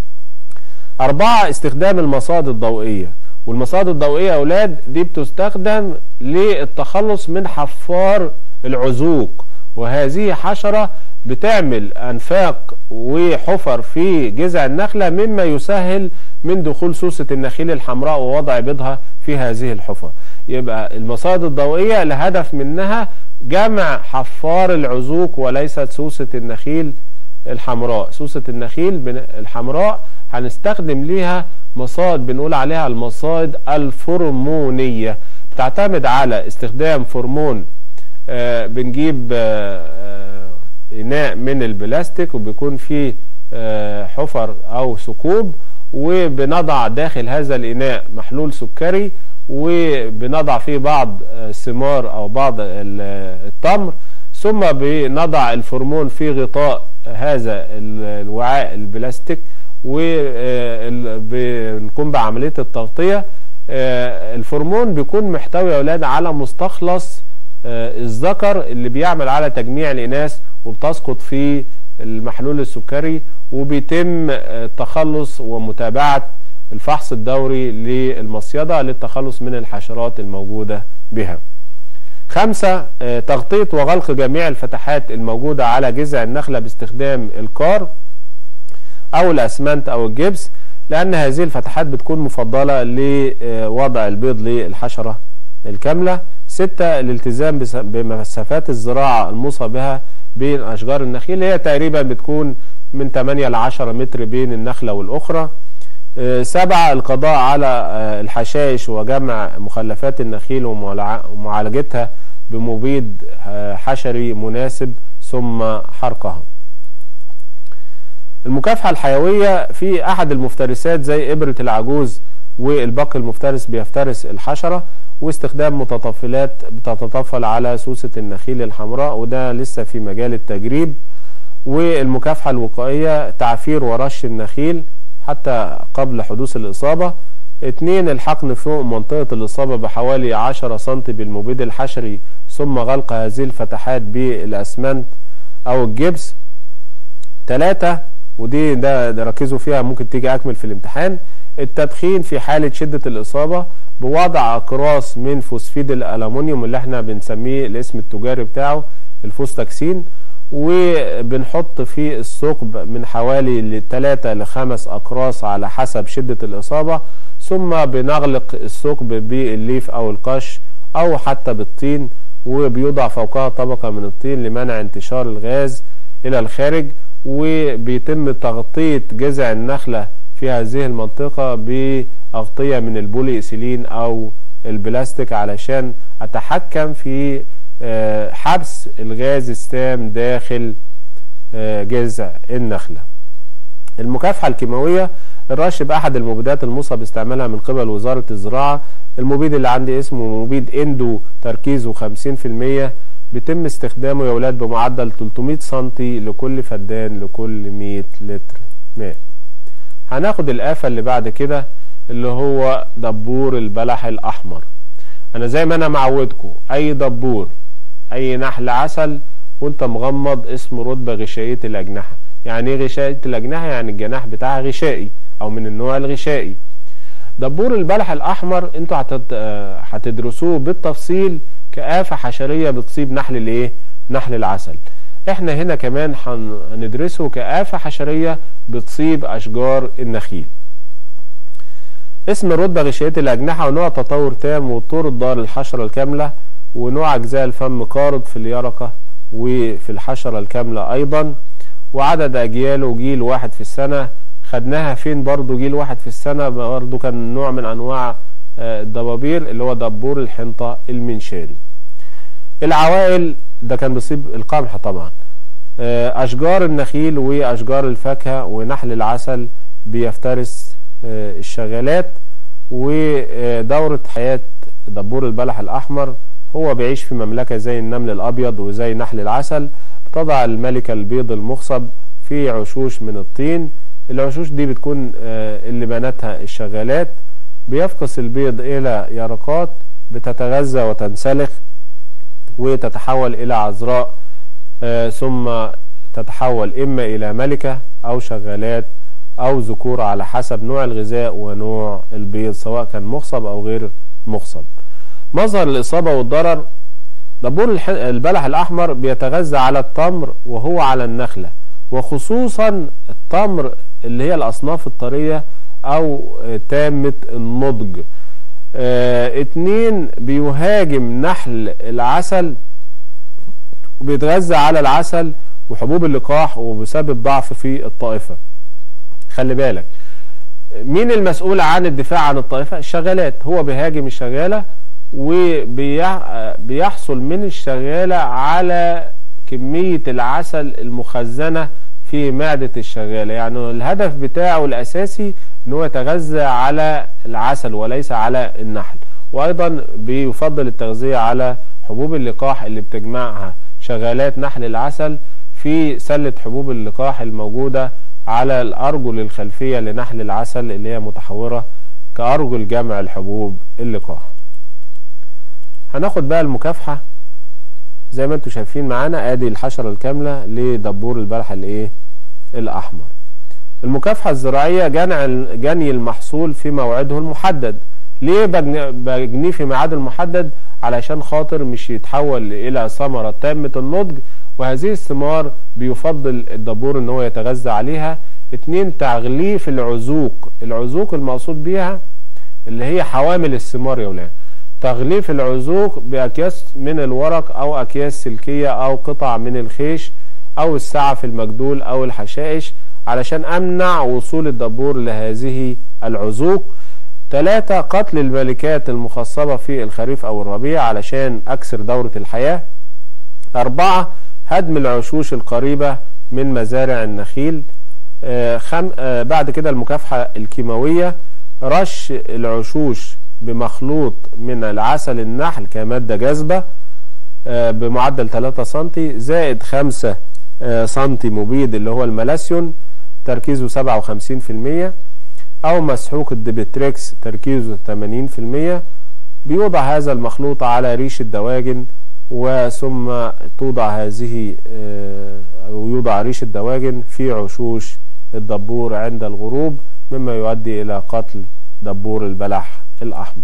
أربعة استخدام المصائد الضوئية والمصائد الضوئية يا أولاد دي بتستخدم للتخلص من حفار العزوق وهذه حشرة بتعمل أنفاق وحفر في جذع النخلة مما يسهل من دخول سوسة النخيل الحمراء ووضع بيضها في هذه الحفر يبقى المصائد الضوئية الهدف منها جمع حفار العزوق وليست سوسة النخيل الحمراء سوسة النخيل الحمراء هنستخدم ليها مصائد بنقول عليها المصائد الفرمونية بتعتمد على استخدام فرمون آه بنجيب آه آه إناء من البلاستيك وبيكون فيه حفر أو ثقوب وبنضع داخل هذا الإناء محلول سكري وبنضع فيه بعض الثمار أو بعض التمر ثم بنضع الفرمون في غطاء هذا الوعاء البلاستيك وبنقوم بعملية التغطية الفرمون بيكون محتوي يا أولاد على مستخلص الذكر اللي بيعمل على تجميع الإناث وبتسقط في المحلول السكري وبيتم التخلص ومتابعة الفحص الدوري للمصيدة للتخلص من الحشرات الموجودة بها خمسة تغطية وغلق جميع الفتحات الموجودة على جذع النخلة باستخدام الكار أو الأسمنت أو الجبس لأن هذه الفتحات بتكون مفضلة لوضع البيض للحشرة الكاملة ستة الالتزام بمسافات الزراعة الموصى بها بين أشجار النخيل هي تقريبا بتكون من 8 ل 10 متر بين النخلة والأخرى سبعة القضاء على الحشائش وجمع مخلفات النخيل ومعالجتها بمبيد حشري مناسب ثم حرقها المكافحة الحيوية في أحد المفترسات زي إبرة العجوز والبق المفترس بيفترس الحشرة واستخدام متطفلات بتتطفل على سوسة النخيل الحمراء وده لسه في مجال التجريب والمكافحة الوقائية تعفير ورش النخيل حتى قبل حدوث الإصابة اتنين الحقن فوق منطقة الإصابة بحوالي 10 سم بالمبيد الحشري ثم غلق هذه الفتحات بالأسمنت او الجبس ثلاثة ودي ده, ده ركزوا فيها ممكن تيجي اكمل في الامتحان التدخين في حالة شدة الاصابة بوضع اقراص من فوسفيد الالومنيوم اللي احنا بنسميه الاسم التجاري بتاعه الفوستاكسين وبنحط في الثقب من حوالي 3 ل 5 اقراص على حسب شدة الاصابة ثم بنغلق الثقب بالليف او القش او حتى بالطين وبيوضع فوقها طبقة من الطين لمنع انتشار الغاز الى الخارج وبيتم تغطية جذع النخلة في هذه المنطقة بأغطية من البولي إيثيلين أو البلاستيك علشان أتحكم في حبس الغاز السام داخل جذع النخلة المكافحة الكيماوية الرش بأحد المبيدات الموصى باستعمالها من قبل وزارة الزراعة المبيد اللي عندي اسمه مبيد اندو تركيزه 50% بيتم استخدامه يا ولاد بمعدل 300 سنتي لكل فدان لكل 100 لتر ماء هناخد الآفة اللي بعد كده اللي هو دبور البلح الأحمر أنا زي ما أنا معودكم أي دبور أي نحل عسل وأنت مغمض اسمه رتبة غشائية الأجنحة يعني إيه غشائية الأجنحة يعني الجناح بتاعها غشائي أو من النوع الغشائي دبور البلح الأحمر أنتوا هتدرسوه بالتفصيل كآفة حشرية بتصيب نحل الايه نحل العسل احنا هنا كمان هندرسه كآفة حشرية بتصيب أشجار النخيل اسم الرتبة غشية الأجنحة ونوع تطور تام وطور الدار الحشرة الكاملة ونوع أجزاء الفم قارض في اليرقة وفي الحشرة الكاملة أيضا وعدد أجياله جيل واحد في السنة خدناها فين برضو جيل واحد في السنة برضو كان نوع من أنواع الدبابير اللي هو دبور الحنطة المنشاري العوائل ده كان بيصيب القمح طبعا أشجار النخيل وأشجار الفاكهة ونحل العسل بيفترس الشغالات ودورة حياة دبور البلح الأحمر هو بيعيش في مملكة زي النمل الأبيض وزي نحل العسل بتضع الملكة البيض المخصب في عشوش من الطين العشوش دي بتكون اللي بنتها الشغالات بيفقس البيض إلى يرقات بتتغذى وتنسلخ وتتحول إلى عذراء آه ثم تتحول إما إلى ملكة أو شغالات أو ذكور على حسب نوع الغذاء ونوع البيض سواء كان مخصب أو غير مخصب مظهر الإصابة والضرر دبور البلح الأحمر بيتغذى على التمر وهو على النخلة وخصوصا التمر اللي هي الأصناف الطرية او تامة النضج اه اتنين بيهاجم نحل العسل وبيتغذى على العسل وحبوب اللقاح وبسبب ضعف في الطائفة خلي بالك مين المسؤول عن الدفاع عن الطائفة الشغالات هو بيهاجم الشغالة وبيحصل من الشغالة على كمية العسل المخزنة في معدة الشغالة يعني الهدف بتاعه الأساسي ان هو يتغذى على العسل وليس على النحل وايضا بيفضل التغذية على حبوب اللقاح اللي بتجمعها شغالات نحل العسل في سلة حبوب اللقاح الموجودة على الأرجل الخلفية لنحل العسل اللي هي متحورة كأرجل جمع الحبوب اللقاح هناخد بقى المكافحة زي ما انتم شايفين معانا ادي الحشرة الكاملة لدبور البلح الايه الاحمر المكافحة الزراعية جنع جني المحصول في موعده المحدد ليه بجنيه في ميعاد المحدد علشان خاطر مش يتحول الى ثمرة تامة النضج وهذه الثمار بيفضل الدبور ان هو يتغذى عليها اتنين تغليف العزوق العزوق المقصود بيها اللي هي حوامل الثمار يا ولاد تغليف العزوق بأكياس من الورق أو أكياس سلكية أو قطع من الخيش أو السعف المجدول أو الحشائش علشان أمنع وصول الدبور لهذه العزوق ثلاثة قتل الملكات المخصبة في الخريف أو الربيع علشان أكسر دورة الحياة أربعة هدم العشوش القريبة من مزارع النخيل آه خم... آه بعد كده المكافحة الكيماوية رش العشوش بمخلوط من العسل النحل كمادة جاذبة آه بمعدل 3 سنتي زائد 5 سنتي مبيد اللي هو الملاسيون تركيزه 57% أو مسحوق الديبتريكس تركيزه 80% بيوضع هذا المخلوط على ريش الدواجن وثم توضع هذه ويوضع ريش الدواجن في عشوش الدبور عند الغروب مما يؤدي إلى قتل دبور البلح الأحمر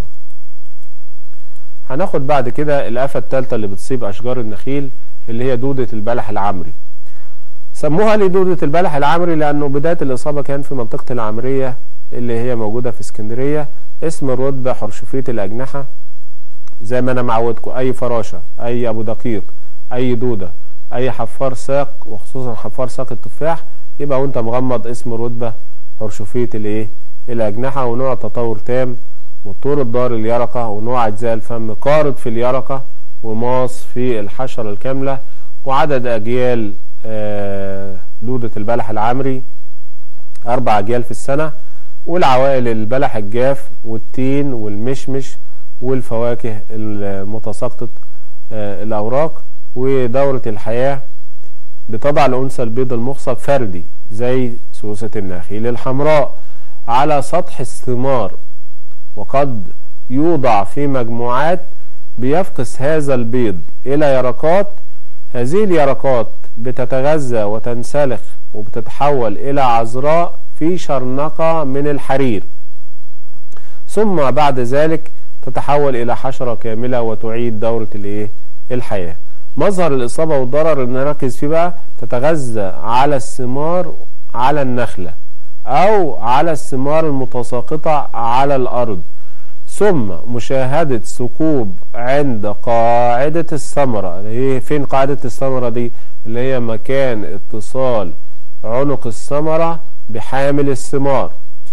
هناخد بعد كده الآفة الثالثة اللي بتصيب أشجار النخيل اللي هي دودة البلح العمري سموها ليه دودة البلح العمري لأنه بداية الإصابة كان في منطقة العمرية اللي هي موجودة في اسكندرية اسم الرتبة حرشفية الأجنحة زي ما أنا معودكم أي فراشة أي أبو دقيق أي دودة أي حفار ساق وخصوصا حفار ساق التفاح يبقى وأنت مغمض اسم الرتبة حرشفية الإيه الأجنحة ونوع تطور تام والطور الضار اليرقة ونوع أجزاء الفم قارض في اليرقة وماص في الحشرة الكاملة وعدد أجيال دودة البلح العمري أربع أجيال في السنة والعوائل البلح الجاف والتين والمشمش والفواكه المتساقطة الأوراق ودورة الحياة بتضع الأنثى البيض المخصب فردي زي سوسة النخيل الحمراء على سطح الثمار وقد يوضع في مجموعات بيفقس هذا البيض إلى يرقات هذه اليرقات بتتغذى وتنسلخ وبتتحول إلى عذراء في شرنقة من الحرير ثم بعد ذلك تتحول إلى حشرة كاملة وتعيد دورة الإيه؟ الحياة مظهر الإصابة والضرر اللي نركز فيه بقى تتغذى على الثمار على النخلة أو على الثمار المتساقطة على الأرض ثم مشاهدة ثقوب عند قاعدة الثمرة اللي هي فين قاعدة الثمرة دي اللي هي مكان اتصال عنق الثمرة بحامل الثمار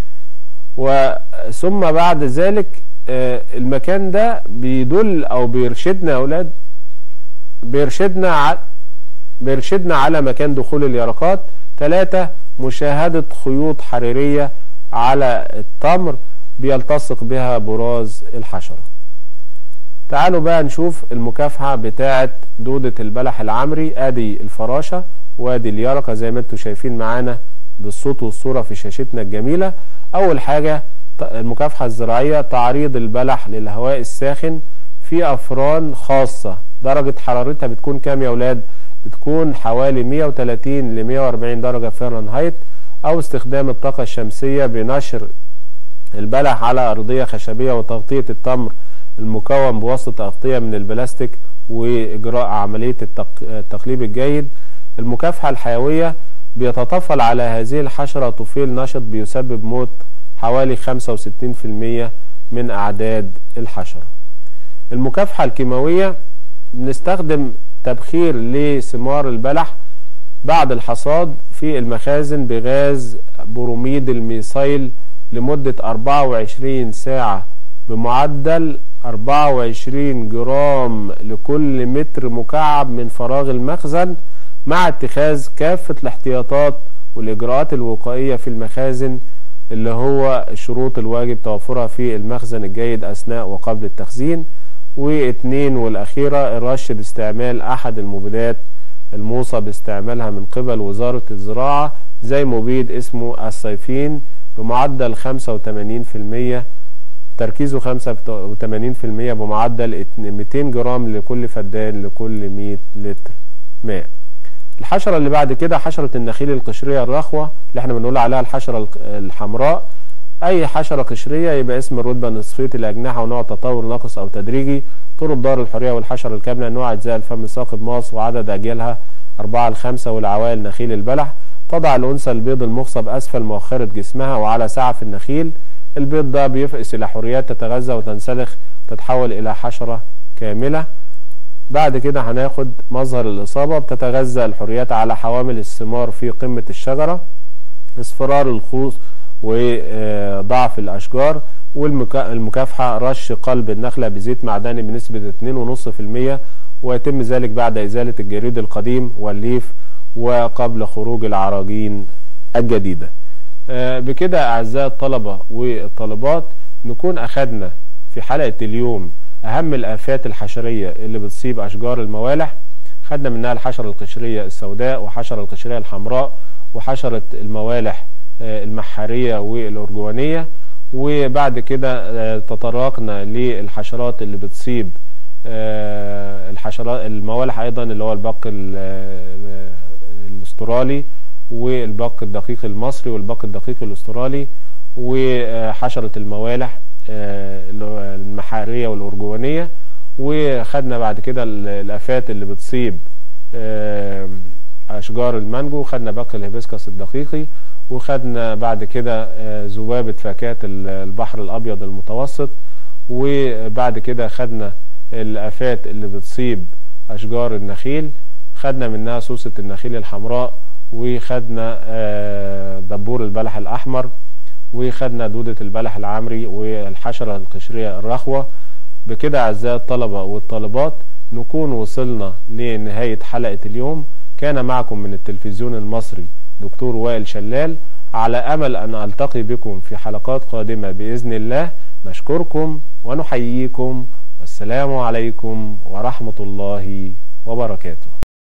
وثم بعد ذلك المكان ده بيدل او بيرشدنا يا اولاد بيرشدنا على بيرشدنا على مكان دخول اليرقات ثلاثة مشاهدة خيوط حريرية على التمر بيلتصق بها براز الحشرة تعالوا بقى نشوف المكافحة بتاعة دودة البلح العمري ادي الفراشة وادي اليرقة زي ما انتم شايفين معانا بالصوت والصورة في شاشتنا الجميلة اول حاجة المكافحة الزراعية تعريض البلح للهواء الساخن في افران خاصة درجة حرارتها بتكون كام يا اولاد بتكون حوالي 130 ل 140 درجة فahrenheit او استخدام الطاقة الشمسية بنشر البلح على ارضية خشبية وتغطية التمر المكون بواسطة اغطية من البلاستيك واجراء عملية التقليب الجيد المكافحة الحيوية بيتطفل على هذه الحشرة طفيل نشط بيسبب موت حوالي 65% من أعداد الحشرة المكافحة الكيماوية بنستخدم تبخير لثمار البلح بعد الحصاد في المخازن بغاز بروميد الميثايل لمدة 24 ساعة بمعدل 24 جرام لكل متر مكعب من فراغ المخزن مع اتخاذ كافة الاحتياطات والإجراءات الوقائية في المخازن اللي هو الشروط الواجب توفرها في المخزن الجيد أثناء وقبل التخزين واثنين والأخيرة الرش باستعمال أحد المبيدات الموصى باستعمالها من قبل وزارة الزراعة زي مبيد اسمه الصيفين بمعدل 85% تركيزه 85% بمعدل 200 جرام لكل فدان لكل 100 لتر ماء الحشرة اللي بعد كده حشرة النخيل القشرية الرخوة اللي احنا بنقول عليها الحشرة الحمراء اي حشرة قشرية يبقى اسم الرتبة نصفية الاجنحة ونوع تطور ناقص او تدريجي طرق دار الحرية والحشرة الكاملة نوع اجزاء الفم ساقط ماص وعدد اجيالها أربعة لخمسة والعوائل نخيل البلح تضع الأنثى البيض المخصب أسفل مؤخرة جسمها وعلى سعف النخيل البيض ده بيفقس إلى حريات تتغذى وتنسلخ وتتحول إلى حشرة كاملة بعد كده هناخد مظهر الإصابة بتتغذى الحريات على حوامل الثمار في قمة الشجرة اصفرار الخوص وضعف الأشجار والمكافحة رش قلب النخلة بزيت معدني بنسبة 2.5% ويتم ذلك بعد إزالة الجريد القديم والليف وقبل خروج العراجين الجديدة بكده أعزائي الطلبة والطالبات نكون أخدنا في حلقة اليوم أهم الآفات الحشرية اللي بتصيب أشجار الموالح خدنا منها الحشرة القشرية السوداء وحشرة القشرية الحمراء وحشرة الموالح المحارية والأرجوانية وبعد كده تطرقنا للحشرات اللي بتصيب الحشرات الموالح أيضا اللي هو البق الاسترالي والبق الدقيق المصري والبق الدقيق الاسترالي وحشرة الموالح آه، المحارية والأرجوانية وخدنا بعد كده ال- الآفات اللي بتصيب آه، أشجار المانجو خدنا باقي الهيبسكس الدقيقي وخدنا بعد كده آه، ذبابة فاكهة ال- البحر الأبيض المتوسط وبعد كده خدنا الآفات اللي بتصيب أشجار النخيل خدنا منها سوسة النخيل الحمراء وخدنا آه، دبور البلح الأحمر وخدنا دودة البلح العمري والحشرة القشرية الرخوة بكده أعزائي الطلبة والطالبات نكون وصلنا لنهاية حلقة اليوم كان معكم من التلفزيون المصري دكتور وائل شلال على أمل أن ألتقي بكم في حلقات قادمة بإذن الله نشكركم ونحييكم والسلام عليكم ورحمة الله وبركاته